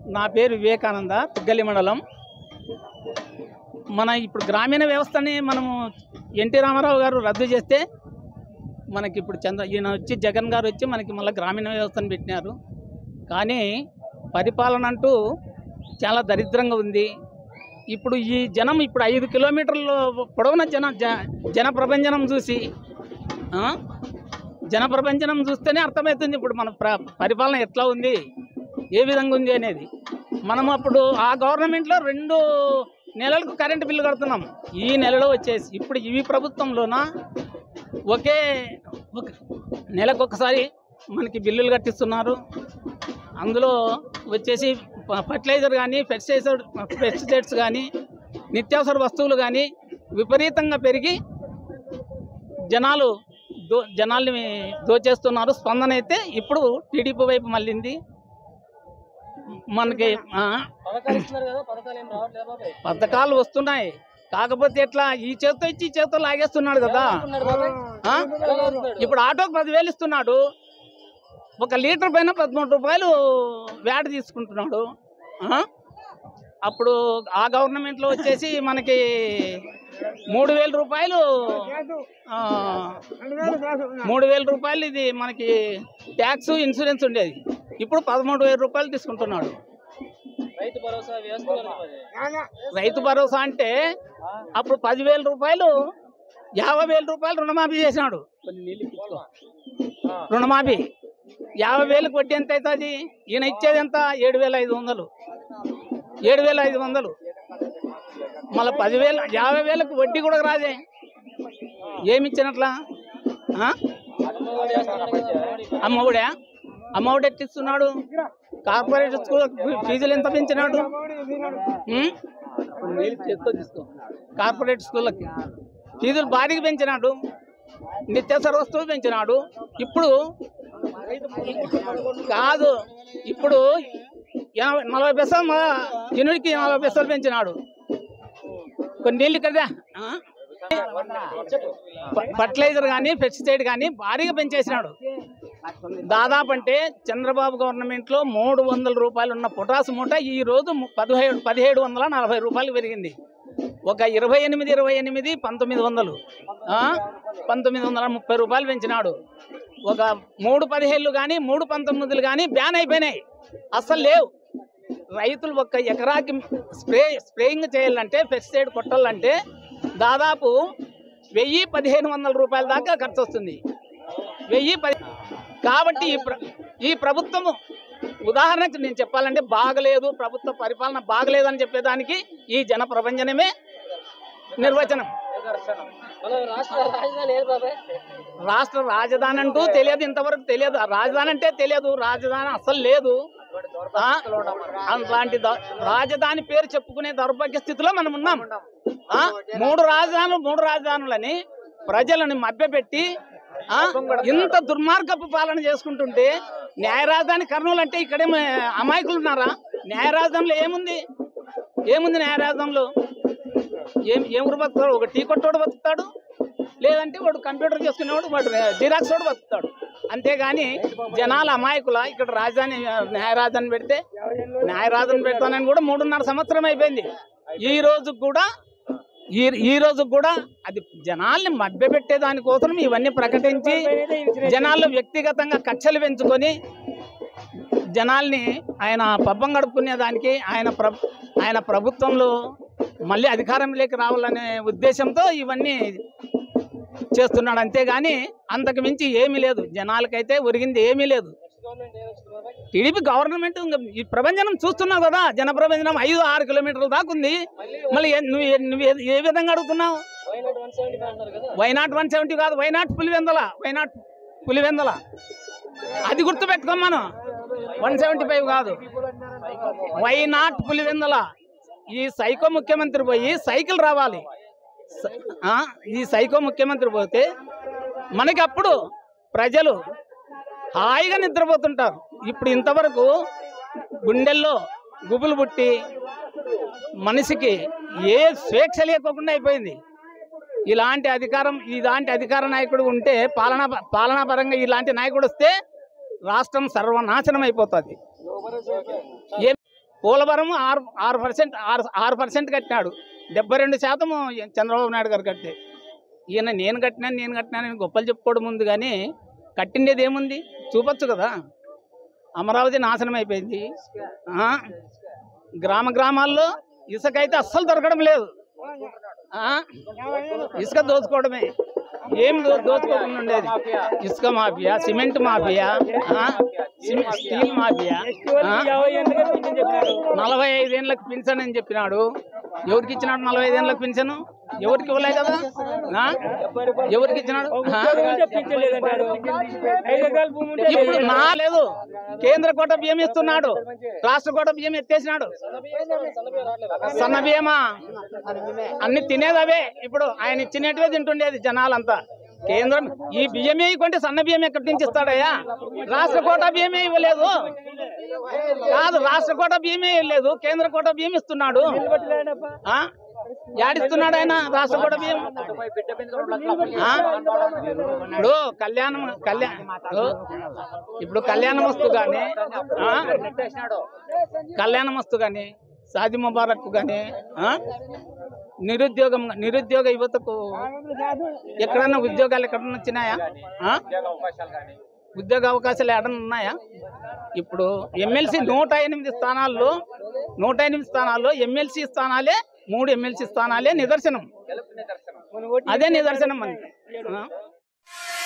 నా పేరు వివేకానంద తుగ్గలి మండలం మన ఇప్పుడు గ్రామీణ వ్యవస్థని మనము ఎన్టీ రామారావు గారు రద్దు చేస్తే మనకి ఇప్పుడు చంద్ర ఈయన వచ్చి జగన్ గారు వచ్చి మనకి మళ్ళీ గ్రామీణ వ్యవస్థను పెట్టినారు కానీ పరిపాలన అంటూ చాలా దరిద్రంగా ఉంది ఇప్పుడు ఈ జనం ఇప్పుడు ఐదు కిలోమీటర్లు పొడవున జన జ- జన ప్రభంజనం చూసి ఆ? జన ప్రభంజనం చూస్తేనే అర్థమవుతుంది ఇప్పుడు మన ప్ర పరిపాలన ఎట్లా ఉంది ఏ విధంగా ఉంది అనేది మనం అప్పుడు ఆ గవర్నమెంట్లో రెండు నెలలకు కరెంటు బిల్లు కడుతున్నాం ఈ నెలలో వచ్చేసి ఇప్పుడు ఇవి ప్రభుత్వంలోన ఒకే ఒక నెలకు ఒకసారి మనకి బిల్లులు కట్టిస్తున్నారు అందులో వచ్చేసి ప- ఫర్టిలైజర్ కానీ పెస్టిసైడ్ పెస్టిసైడ్స్ కానీ నిత్యావసర వస్తువులు కానీ విపరీతంగా పెరిగి జనాలు దో జనాల్ని దోచేస్తున్నారు స్పందన అయితే ఇప్పుడు టీడీపీ వైపు మళ్ళింది మనకి ఆ, పథకాలు ఇస్తున్నారు కదా పథకాలు ఏం రావట్లేదు బాబాయ్ పథకాలు వస్తున్నాయి కాకపోతే ఎట్లా ఈ చేత్తో ఇచ్చి ఈ చేత్తో లాగేస్తున్నాడు కదా అంటున్నాడు బాబాయ్ ఆ? ఎలా అవుతున్నాడు? ఇప్పుడు ఆటోకి పదివేలు ఇస్తున్నాడు ఒక లీటర్ పైన పదమూడు రూపాయలు వ్యాట్ తీసుకుంటున్నాడు ఆ? అప్పుడు ఆ గవర్నమెంట్లో వచ్చేసి మనకి మూడు వేల రూపాయలు ఆ, మూడు వేల రూపాయలు ఇది మనకి ట్యాక్స్ ఇన్సూరెన్స్ ఉండేది ఇప్పుడు పదమూడు వేల రూపాయలు తీసుకుంటున్నాడు రైతు భరోసా వేస్తున్నారు కదా మరి. రైతు భరోసా అంటే అప్పుడు పదివేల రూపాయలు యాభై వేల రూపాయలు రుణమాఫీ చేసినాడు ఆ, రుణమాఫీ యాభై వేలకు వడ్డీ ఎంత అవుతుంది ఈయన ఇచ్చేది ఎంత ఏడు వేల ఐదు వందలు ఏడు వేల ఐదు వందలు మళ్ళీ పదివేలు యాభై వేలకు వడ్డీ కూడా రాదే ఏమి ఇచ్చినట్లా ఆ? అమ్మఒడి వేస్తున్నాడు కదా అమ్మఒడి. అమ్మఒడే అమ్మఒడి ఎట్టిస్తున్నాడు కార్పొరేట్ స్కూల్ ఫీజులు ఎంత పెంచినాడు ఉం? కార్పొరేట్ స్కూళ్ళకి ఫీజులు భారీగా పెంచినాడు నిత్యావసర వస్తువులు పెంచినాడు ఇప్పుడు కాదు ఇప్పుడు ఎనభై నలభై పైసలు మా యూనిట్కి నలభై పైసలు పెంచినాడు కొన్ని నీళ్ళు కదా ఆ? ఫ- ఫర్టిలైజర్ కానీ పెస్టిసైడ్ కానీ భారీగా పెంచేసినాడు దాదాపు అంటే చంద్రబాబు గవర్నమెంట్లో మూడు వందల రూపాయలు ఉన్న పొటాసు మూట ఈ రోజు ము- పదిహేడు పదిహేడు వందల నలభై రూపాయలు పెరిగింది ఒక ఇరవై ఎనిమిది ఇరవై ఎనిమిది పంతొమ్మిది వందలు ఆ? పంతొమ్మిది వందల ముప్పై రూపాయలు పెంచినాడు ఒక మూడు పదిహేళ్ళు కానీ మూడు పంతొమ్మిదిలు కానీ బ్యాన్ అయిపోయినాయి అస్సలు లేవు రైతులు ఒక ఎకరాకి స్ప్రే స్ప్రేయింగ్ చేయాలంటే పెస్టిసైడ్ కొట్టాలంటే దాదాపు వెయ్యి పదిహేను వందల రూపాయల దాకా ఖర్చు వస్తుంది వెయ్యి పది కాబట్టి ఈ ప్ర ఈ ప్రభుత్వము ఉదాహరణకు నేను చెప్పాలంటే బాగలేదు ప్రభుత్వ పరిపాలన బాగలేదని చెప్పేదానికి ఈ జన ప్రపంచనమే నిర్వచనం మన రాష్ట్ర రాజధాని ఏది బాబాయ్ రాష్ట్ర రాజధాని అంటూ తెలియదు ఇంతవరకు తెలియదు రాజధాని అంటే తెలియదు రాజధాని అసలు లేదు ఆ? అలాంటి ద- రాజధాని పేరు చెప్పుకునే దౌర్భాగ్య స్థితిలో మనం ఉన్నాం ఆ? మూడు రాజధానులు మూడు రాజధానులని ప్రజలను మభ్యపెట్టి ఆ? ఇంత దుర్మార్గపు పాలన చేసుకుంటుంటే న్యాయ రాజధాని కర్నూలు అంటే ఇక్కడే అమాయకులు ఉన్నారా న్యాయ రాజధానిలో ఏముంది ఏముంది న్యాయ రాజధానిలో ఏం ఏం ఊరు బతుకుతాడు ఒక టీ కొట్టోడు బతుకుతాడు లేదంటే వాడు కంప్యూటర్ చేసుకునేవాడు వాడు జిరాక్స్ వాడు బతుకుతాడు అంతేగాని జనాల అమాయకుల ఇక్కడ రాజధాని న్యాయ రాజధాని పెడితే న్యాయ రాజధాని పెడతానని కూడా మూడున్నర సంవత్సరం అయిపోయింది ఈ రోజు కూడా ఈ ఈ రోజు కూడా అది జనాల్ని మభ్యపెట్టే దానికోసం ఇవన్నీ ప్రకటించి జనాల్లో వ్యక్తిగతంగా కక్షలు పెంచుకొని జనాల్ని ఆయన పబ్బం గడుపుకునే దానికి ఆయన ప్ర ఆయన ప్రభుత్వంలో మళ్ళీ అధికారంలోకి రావాలనే ఉద్దేశంతో ఇవన్నీ చేస్తున్నాడు అంతేగాని అంతకు మించి ఏమీ లేదు జనాలకైతే ఒరిగింది ఏమీ లేదు గవర్నమెంట్ ఏది వచ్చింది బాబాయ్ టీడీపీ గవర్నమెంట్ ఇంకా ఈ ప్రభంజనం చూస్తున్నావు కదా జన ప్రభంజనం ఐదు ఆరు కిలోమీటర్ల దాకా ఉంది మళ్ళీ ఏ- నువ్వు ఏ- నువ్వు ఏ- ఏ విధంగా అడుగుతున్నావు వైనాట్ వన్ సెవెంటీ ఫైవ్ అంటారు కదా వైనాట్ వన్ సెవెంటీ కాదు వైనాట్ పులివెందల వైనాట్ పులివెందల అది గుర్తు పెట్టుకోమను వన్ సెవెంటీ ఫైవ్ కాదు వైనాట్ పులివెందల ఈ సైకో ముఖ్యమంత్రి పోయి సైకిల్ రావాలి స- ఆ, ఈ సైకో ముఖ్యమంత్రి పోతే మనకి అప్పుడు ప్రజలు హాయిగా నిద్రపోతుంటారు ఇప్పుడు ఇంతవరకు గుండెల్లో గుబులు పుట్టి మనిషికి ఏ స్వేచ్ఛ లేకోకుండా అయిపోయింది ఇలాంటి అధికారం ఇలాంటి అధికార నాయకుడు ఉంటే పాలనా పాలనా పరంగా ఇలాంటి నాయకుడు వస్తే రాష్ట్రం సర్వనాశనం అయిపోతుంది ఏ పోలవరం ఆరు ఆరు పర్సెంట్ ఆరు ఆరు పర్సెంట్ కట్టినాడు డెబ్బై రెండు శాతం చంద్రబాబు నాయుడు గారు కట్టే ఈయన నేను కట్టినాను నేను కట్టినానని గొప్పలు చెప్పుకోవడం ఉంది కానీ కట్టిండేది ఏముంది చూపొచ్చు కదా అమరావతి నాశనం అయిపోయింది ఆ? గ్రామ గ్రామాల్లో ఇసుక అయితే అస్సలు దొరకడం లేదు ఆ? ఇసుక దోచుకోవడమే ఏం దో- దోచుకోకుండా ఉండేది ఇసుక మాఫియా సిమెంట్ మాఫియా ఆ? సిమె- స్టీల్ మాఫియా ఆ? నలభై ఐదేళ్ళకి పింఛన్ అని చెప్పినాడు ఎవరికి ఇచ్చినాడు నలభై ఐదేళ్ళకి పింఛను ఎవరికి ఇవ్వలే కదా ఆ? ఎవరికి ఇచ్చినాడు ఆ? ఇప్పుడు నా లేదు కేంద్ర కోట బియ్యం ఇస్తున్నాడు రాష్ట్ర కోట బియ్యం ఎత్తేసినాడు సన్న బియ్యమా అన్ని తినేది అవే ఇప్పుడు ఆయన ఇచ్చినట్టువే తింటుండేది జనాలంతా కేంద్రం ఈ బియ్యమే కొంటే సన్న బియ్యం ఎక్కడి నుంచి ఇస్తాడయ్యా రాష్ట్ర కోట బియ్యమే ఇవ్వలేదు కాదు రాష్ట్ర కోట బియ్యమే ఇవ్వలేదు కేంద్ర కోట బియ్యం ఇస్తున్నాడు ఆ? యాడిస్తున్నాడు ఆయన రాష్ట్ర కోట బియ్యం ఆ? ఇప్పుడు కళ్యాణం కళ్యాణ్ ఇప్పుడు కళ్యాణం వస్తు కానీ కళ్యాణం వస్తు కానీ సాది ముబారక్ కానీ నిరుద్యోగం నిరుద్యోగ యువతకు ఎక్కడన్నా ఉద్యోగాలు ఎక్కడన్నా వచ్చినాయా ఆ? ఉద్యోగ అవకాశాలు ఎక్కడన్నా ఉన్నాయా ఇప్పుడు ఎమ్మెల్సీ నూట ఎనిమిది స్థానాల్లో నూట ఎనిమిది స్థానాల్లో ఎమ్మెల్సీ స్థానాలే మూడు ఎమ్మెల్సీ స్థానాలే నిదర్శనం అదే నిదర్శనం మనకి ఆ?